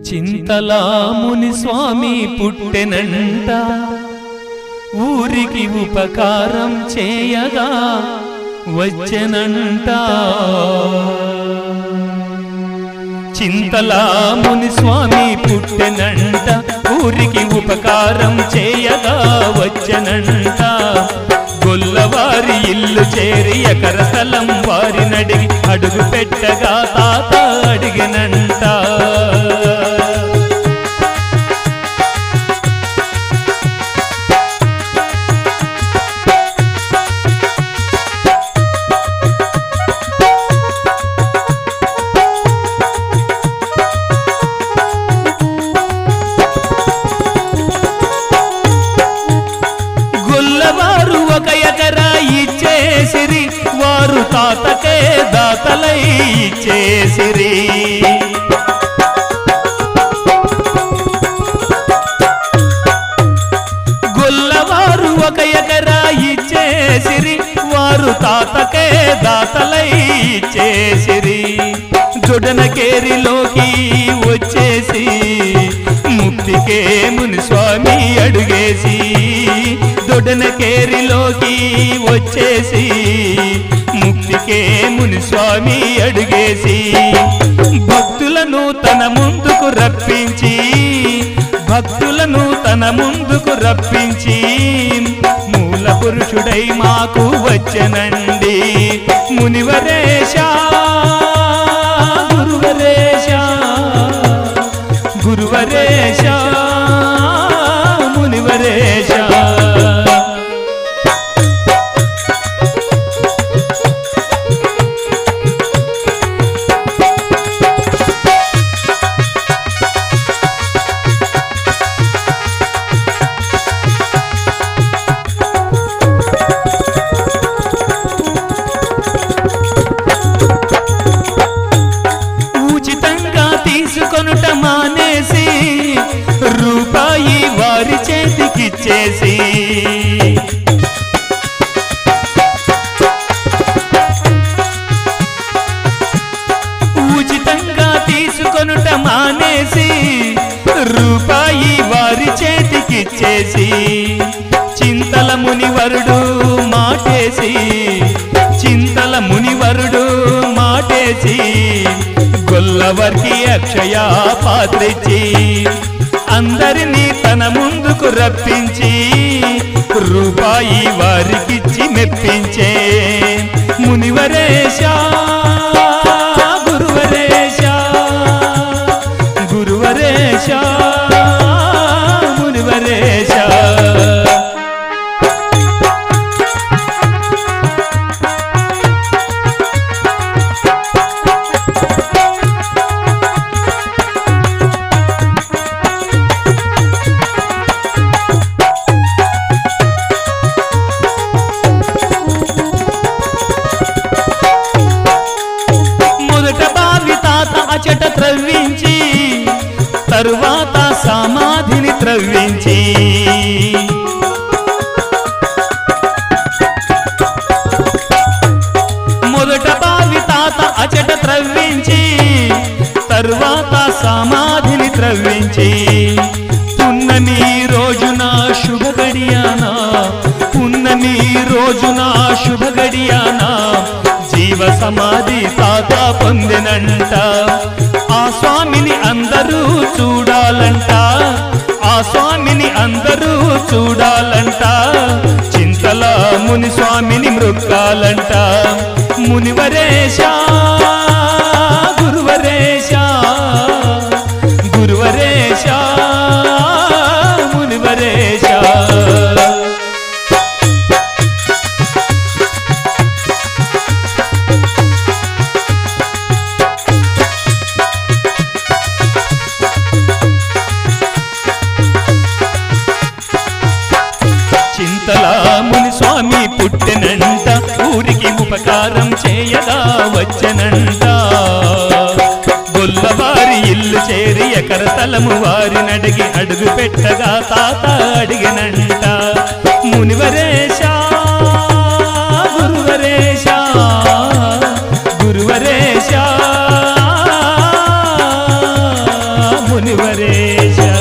చింతలా ముని స్వామి పుట్టెనంట ఊరికి ఉపకారం చేయగా వచ్చెనంట చింతలా ముని స్వామి పుట్టెనంట ఊరికి ఉపకారం చేయగా వచ్చెనంట గొల్లవారి ఇల్లు చేరి ఎకర స్థలం వారి నడిగి అడుగు పెట్టగా తాత అడిగినంట గొల్లవారు ఒక ఎకరా ఇచ్చేసిరి వారు తాతకే దాతలై ఇచ్చేసిరి గొల్లవారు ఒక ఎకరా ఇచ్చేసిరి వారు తాతకే దాతలై ఇచ్చేసిరి జొడనకేరిలోకి వచ్చేసి ముక్తికే ముని స్వామి అడుగేసి దొడనకేరిలోకి వచ్చేసి ముక్తికే ముని స్వామి అడుగేసి భక్తులను తన ముందుకు రప్పించి భక్తులను తన ముందుకు రప్పించి మూల పురుషుడై మాకు వచ్చెనండి మునివరేశ గురువరేశ గురువరేశ మునివరేశ ఉచితంగా తీసుకొనుట మానేసి రూపాయి వారి చేతికిచ్చేసి ఉచితంగా తీసుకొనుట మానేసి రూపాయి వారి చేతికిచ్చేసి చింతల మునివరుడు మాటేసి చింతల మునివరుడు మాటేసి గొల్లవర్కి అక్షయ పాత్రిచ్చి అందరినీ తన ముందుకు రప్పించి రూపాయి వారికిచ్చి మెప్పించే మునివరేశ గురువరేశ గురువరేశ మునివరేశ మొదట బావి తాత అచట త్రవ్వించి తరువాత సమాధిని త్రవ్వించి మొదట బావి తాత అచట త్రవ్వించి తరువాత సమాధిని త్రవ్వించి పున్నమి రోజున శుభ గడియానా పున్నమి రోజున శుభ గడియానా జీవ సమాధి తాత పొందినంట ఆ స్వామిని అందరూ చూడాలంట ఆ స్వామిని అందరూ చూడాలంట చింతల ముని స్వామిని మృక్కాలంట మునివరేశ గురువరేశ గురువరేశ మునివరేశ చింతల ముని స్వామి పుట్టెనంట ఊరికి ఉపకారం చేయగా వచ్చెనంట గొల్లవారి ఇల్లు చేరి ఎకర తలము వారి నడిగి అడుగు పెట్టగా తాత అడిగినంట మునివరేశ గురువరేశ గురువరేశ ముని గురువరేశ